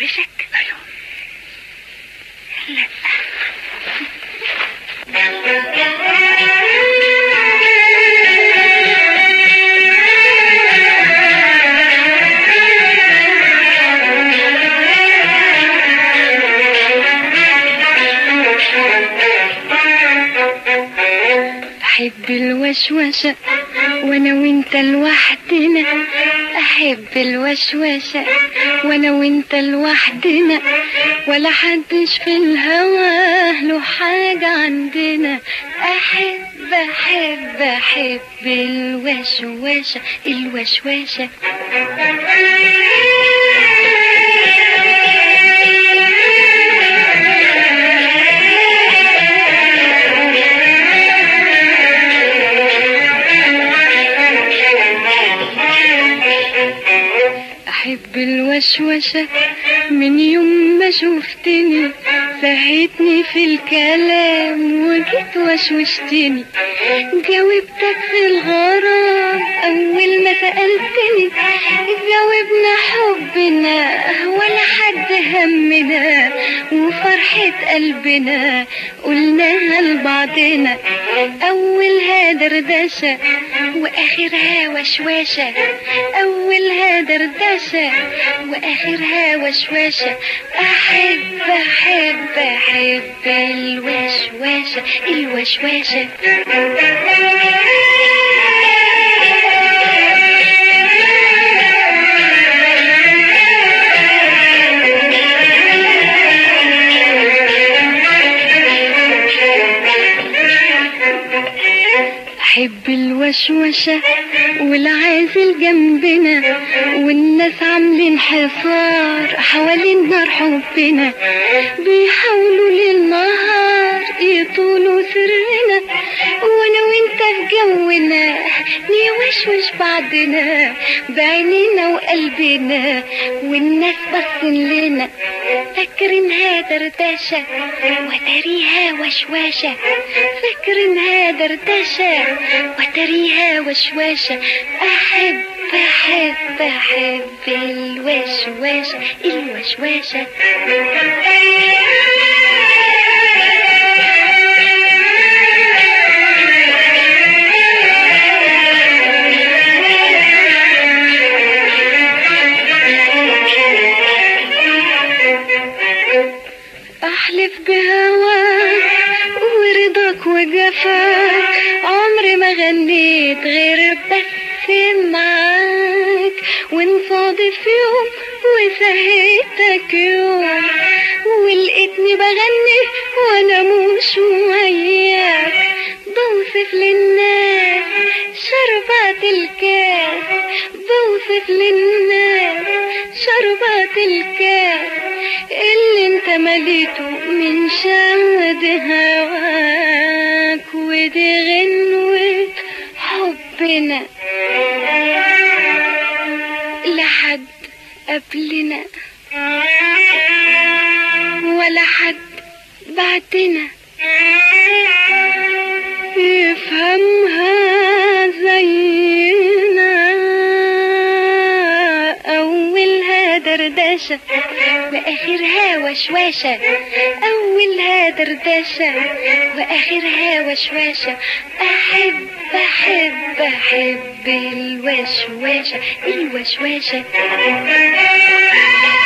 وشوشك ايوه لا أحب الوشوشة وأنا وأنت لوحدنا أحب الوشوشة وأنا وأنت لوحدنا ولا حدش في الهوى له حاجة عندنا أحب أحب أحب الوشوشة الوشوشة أحب الوشوشة من يوم ما شفتني سهيتني في الكلام وجيت وشوشتني جاوبتك في الغرام أول ما سألتني جاوبنا حبنا ولا حد همنا وفرحة قلبنا قلناها لبعضنا أولها دردشة وآخرها وشواشة أولها دردشة وآخرها وشواشة أحب أحب أحب الوشواشة الوشواشة أحب الوشوشة والعازل جنبنا والناس عاملين حصار حوالين نار حبنا بيحاولوا للنهار يطولوا سرنا وانا وانت في جونا نوشوش بعضنا بعينينا وقلبنا والناس باصين لنا فاكرينها دردشة وتريها وشواشة فاكرينها دردشة وتريها وشواشة أحب أحب أحب الوشواشة الوشواشة أحلف بهواك ورضاك وجفاك عمري ما غنيت غير بس معاك ونصادف يوم وسهيتك يوم ولقيتني بغني وانا مش وياك بوصف للناس شربات الكاس بوصف للناس شربات الكاس اللي انت مليته من شمد هواك ودي غنوة حبنا لحد قبلنا ولا حد بعدنا يفهمها زينا أولها دردشة وآخرها وشواشة أولها دردشة وآخرها وشواشة أحب أحب أحب الوشواشة الوشواشة